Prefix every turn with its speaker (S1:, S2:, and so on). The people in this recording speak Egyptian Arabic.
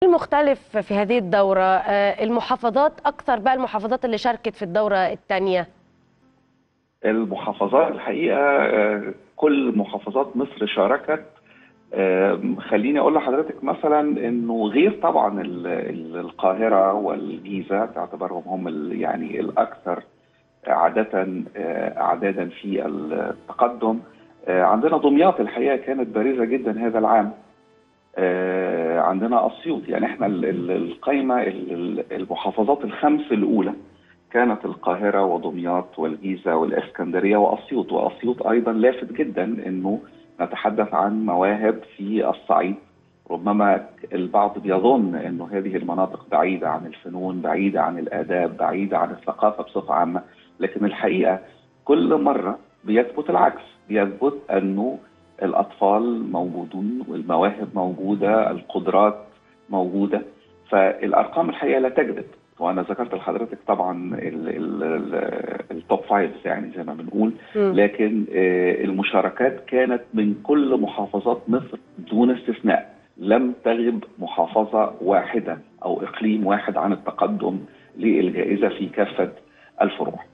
S1: المختلف في هذه الدورة آه، المحافظات أكثر بقى المحافظات اللي شاركت في الدورة الثانية
S2: المحافظات الحقيقه آه، كل محافظات مصر شاركت آه، خليني اقول لحضرتك مثلا انه غير طبعا ال- ال- القاهره والجيزه تعتبرهم هم ال- يعني الاكثر عاده آه، اعدادا في التقدم آه، عندنا دمياط الحقيقه كانت بارزه جدا هذا العام آه، عندنا اسيوط يعني احنا ال- ال- القايمه ال- ال- المحافظات الخمس الاولى كانت القاهره ودمياط والجيزه والاسكندريه واسيوط واسيوط ايضا لافت جدا انه نتحدث عن مواهب في الصعيد ربما البعض بيظن انه هذه المناطق بعيده عن الفنون بعيده عن الاداب بعيده عن الثقافه بصفه عامه لكن الحقيقه كل مره بيثبت العكس بيثبت انه الاطفال موجودون والمواهب موجوده القدرات موجوده فالارقام الحقيقه لا تكذب وانا ذكرت لحضرتك طبعا ال- ال- ال- التوب فايف يعني زي ما بنقول
S1: مم.
S2: لكن آه، المشاركات كانت من كل محافظات مصر دون استثناء لم تغب محافظه واحده او اقليم واحد عن التقدم للجائزه في كافه الفروع